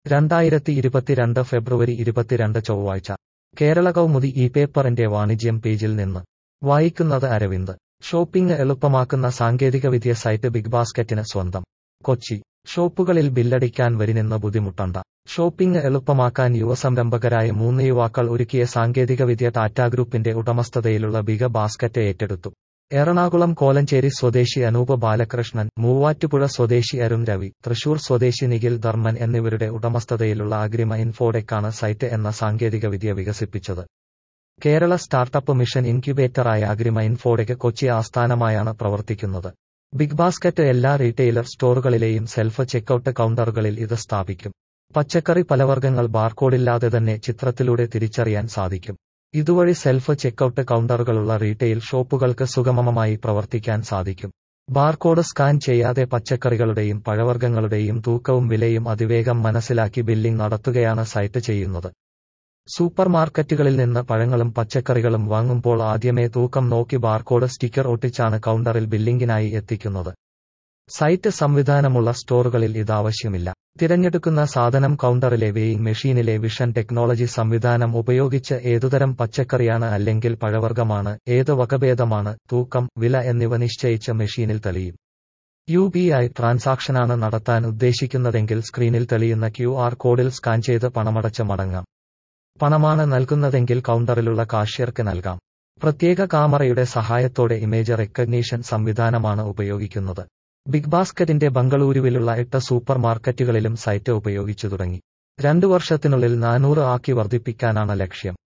രണ്ടായിരത്തി ഇരുപത്തിരണ്ട് ഫെബ്രുവരി ഇരുപത്തിരണ്ട് ചൊവ്വാഴ്ച കേരള കൗമുദി ഈ പേപ്പറിന്റെ വാണിജ്യം പേജിൽ നിന്ന് വായിക്കുന്നത് അരവിന്ദ് ഷോപ്പിംഗ് എളുപ്പമാക്കുന്ന സാങ്കേതികവിദ്യ സൈറ്റ് ബിഗ് ബാസ്ക്കറ്റിന് സ്വന്തം കൊച്ചി ഷോപ്പുകളിൽ ബില്ലടിക്കാൻ വരിനിന്ന് ബുദ്ധിമുട്ടണ്ട ഷോപ്പിംഗ് എളുപ്പമാക്കാൻ യുവസംരംഭകരായ മൂന്ന് യുവാക്കൾ ഒരുക്കിയ സാങ്കേതികവിദ്യ ടാറ്റ ഗ്രൂപ്പിന്റെ ഉടമസ്ഥതയിലുള്ള ബിഗ് ബാസ്ക്കറ്റ് ഏറ്റെടുത്തു എറണാകുളം കോലഞ്ചേരി സ്വദേശി അനൂപ് ബാലകൃഷ്ണൻ മൂവാറ്റുപുഴ സ്വദേശി അരുൺ രവി തൃശൂർ സ്വദേശി നിഖിൽ ധർമ്മൻ എന്നിവരുടെ ഉടമസ്ഥതയിലുള്ള അഗ്രിമ ഇൻഫോടെക്കാണ് സൈറ്റ് എന്ന സാങ്കേതികവിദ്യ വികസിപ്പിച്ചത് കേരള സ്റ്റാർട്ടപ്പ് മിഷൻ ഇൻക്യുബേറ്ററായ അഗ്രിമ ഇൻഫോടെക് കൊച്ചി ആസ്ഥാനമായാണ് പ്രവർത്തിക്കുന്നത് ബിഗ് ബാസ്ക്കറ്റ് എല്ലാ റീറ്റെയിലർ സ്റ്റോറുകളിലെയും സെൽഫ് ചെക്കൌട്ട് കൗണ്ടറുകളിൽ ഇത് സ്ഥാപിക്കും പച്ചക്കറി പലവർഗ്ഗങ്ങൾ ബാർകോഡില്ലാതെ തന്നെ ചിത്രത്തിലൂടെ തിരിച്ചറിയാൻ സാധിക്കും ഇതുവഴി സെൽഫ് ചെക്കൌട്ട് കൗണ്ടറുകളുള്ള റീറ്റെയിൽ ഷോപ്പുകൾക്ക് സുഗമമായി പ്രവർത്തിക്കാൻ സാധിക്കും ബാർകോഡ് സ്കാൻ ചെയ്യാതെ പച്ചക്കറികളുടെയും പഴവർഗ്ഗങ്ങളുടെയും തൂക്കവും വിലയും അതിവേഗം മനസ്സിലാക്കി ബില്ലിംഗ് നടത്തുകയാണ് സൈറ്റ് ചെയ്യുന്നത് സൂപ്പർ മാർക്കറ്റുകളിൽ നിന്ന് പഴങ്ങളും പച്ചക്കറികളും വാങ്ങുമ്പോൾ ആദ്യമേ തൂക്കം നോക്കി ബാർകോഡ് സ്റ്റിക്കർ ഒട്ടിച്ചാണ് കൗണ്ടറിൽ ബില്ലിംഗിനായി എത്തിക്കുന്നത് സൈറ്റ് സംവിധാനമുള്ള സ്റ്റോറുകളിൽ ഇതാവശ്യമില്ല തിരഞ്ഞെടുക്കുന്ന സാധനം കൗണ്ടറിലെ വെയിങ് മെഷീനിലെ വിഷൻ ടെക്നോളജി സംവിധാനം ഉപയോഗിച്ച് ഏതുതരം പച്ചക്കറിയാണ് അല്ലെങ്കിൽ പഴവർഗ്ഗമാണ് ഏത് വകഭേദമാണ് തൂക്കം വില എന്നിവ നിശ്ചയിച്ച മെഷീനിൽ തെളിയും യു പി ഐ ട്രാൻസാക്ഷനാണ് നടത്താൻ ഉദ്ദേശിക്കുന്നതെങ്കിൽ സ്ക്രീനിൽ തെളിയുന്ന ക്യു ആർ കോഡിൽ സ്കാൻ ചെയ്ത് പണമടച്ച് മടങ്ങാം പണമാണ് നൽകുന്നതെങ്കിൽ കൗണ്ടറിലുള്ള കാഷ്യർക്ക് നൽകാം പ്രത്യേക കാമറയുടെ സഹായത്തോടെ ഇമേജ് റെക്കഗ്നീഷൻ സംവിധാനമാണ് ഉപയോഗിക്കുന്നത് ബിഗ് ബാസ്ക്കറ്റിന്റെ ബംഗളൂരുവിലുള്ള എട്ട് സൂപ്പർ മാർക്കറ്റുകളിലും സൈറ്റ് ഉപയോഗിച്ചു തുടങ്ങി രണ്ടു വർഷത്തിനുള്ളിൽ നാനൂറ് ആക്കി വർദ്ധിപ്പിക്കാനാണ് ലക്ഷ്യം